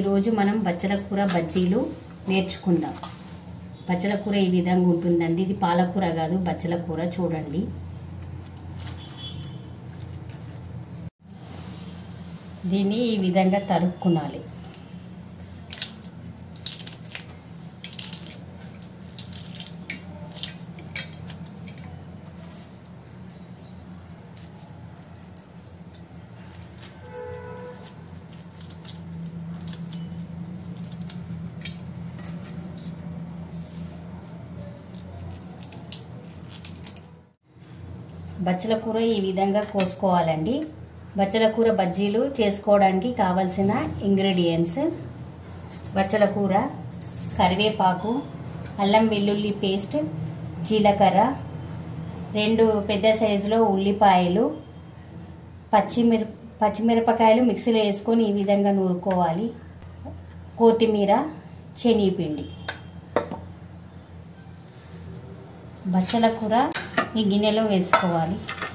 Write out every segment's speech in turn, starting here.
ఈరోజు మనం బచ్చల కూర బజ్జీలు నేర్చుకుందాం బచ్చల కూర ఈ విధంగా ఉంటుందండి ఇది పాలకూర కాదు బచ్చల కూర చూడండి దీన్ని ఈ విధంగా తరుక్కునాలి బచ్చల కూర ఈ విధంగా కోసుకోవాలండి బచ్చల కూర బజ్జీలు చేసుకోవడానికి కావలసిన ఇంగ్రీడియంట్స్ బచ్చల కూర కరివేపాకు అల్లం వెల్లుల్లి పేస్ట్ జీలకర్ర రెండు పెద్ద సైజులో ఉల్లిపాయలు పచ్చిమిర పచ్చిమిరపకాయలు మిక్సీలో వేసుకొని ఈ విధంగా నూరుకోవాలి కొత్తిమీర శనగపిండి బచ్చల కూర ఈ గిన్నెలో వేసుకోవాలి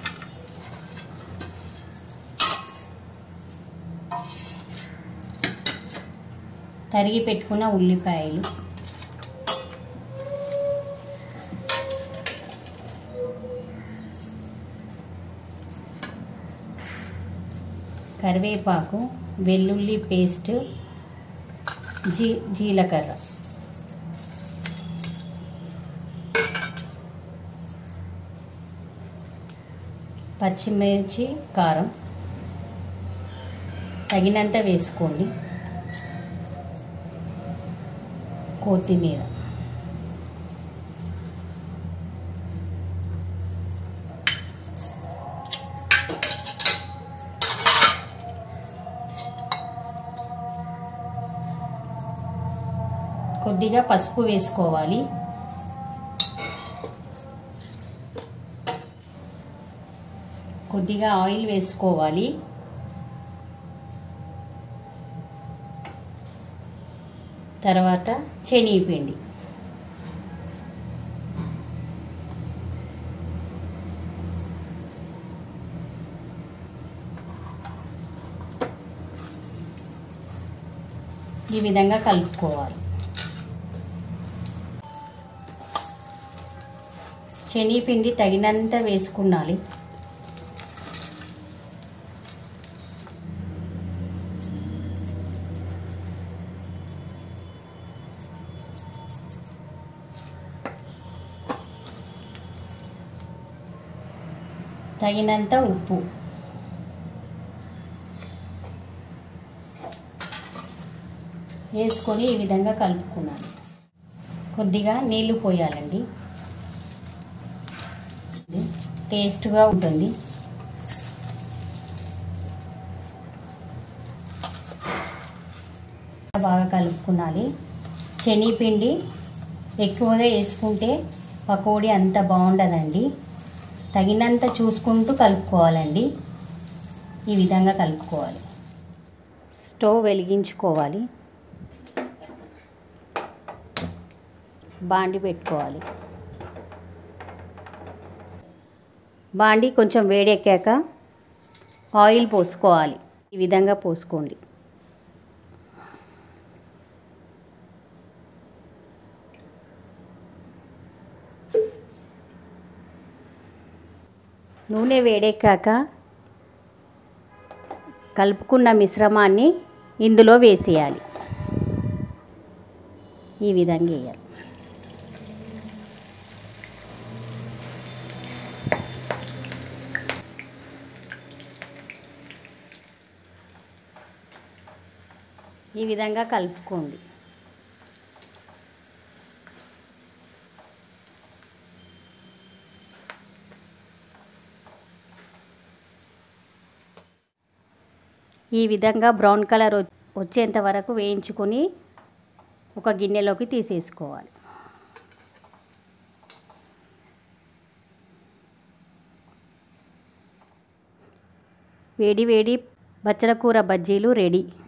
తరిగి పెట్టుకున్న ఉల్లిపాయలు కరివేపాకు వెల్లుల్లి పేస్ట్ జీ జీలకర్ర పచ్చిమిర్చి కారం తగినంత వేసుకోండి కొత్తిమీర కొద్దిగా పసుపు వేసుకోవాలి కొద్దిగా ఆయిల్ వేసుకోవాలి తర్వాత శనగపిండి ఈ విధంగా కలుపుకోవాలి శనగపిండి తగినంత వేసుకున్నాలి తగినంత ఉప్పు వేసుకొని ఈ విధంగా కలుపుకున్నాను కొద్దిగా నీళ్లు పోయాలండి టేస్ట్గా ఉంటుంది బాగా కలుపుకున్నాలి శనగపిండి ఎక్కువగా వేసుకుంటే పకోడీ అంత బాగుండదండి తగినంత చూసుకుంటూ కలుపుకోవాలండి ఈ విధంగా కలుపుకోవాలి స్టవ్ వెలిగించుకోవాలి బాండి పెట్టుకోవాలి బాండి కొంచెం వేడెక్కాక ఆయిల్ పోసుకోవాలి ఈ విధంగా పోసుకోండి నూనె వేడెక్కాక కలుపుకున్న మిశ్రమాన్ని ఇందులో వేసేయాలి ఈ విధంగా వేయాలి ఈ విధంగా కలుపుకోండి ఈ విధంగా బ్రౌన్ కలర్ వచ్చేంత వరకు వేయించుకొని ఒక గిన్నెలోకి తీసేసుకోవాలి వేడి వేడి బచ్చల కూర బజ్జీలు రెడీ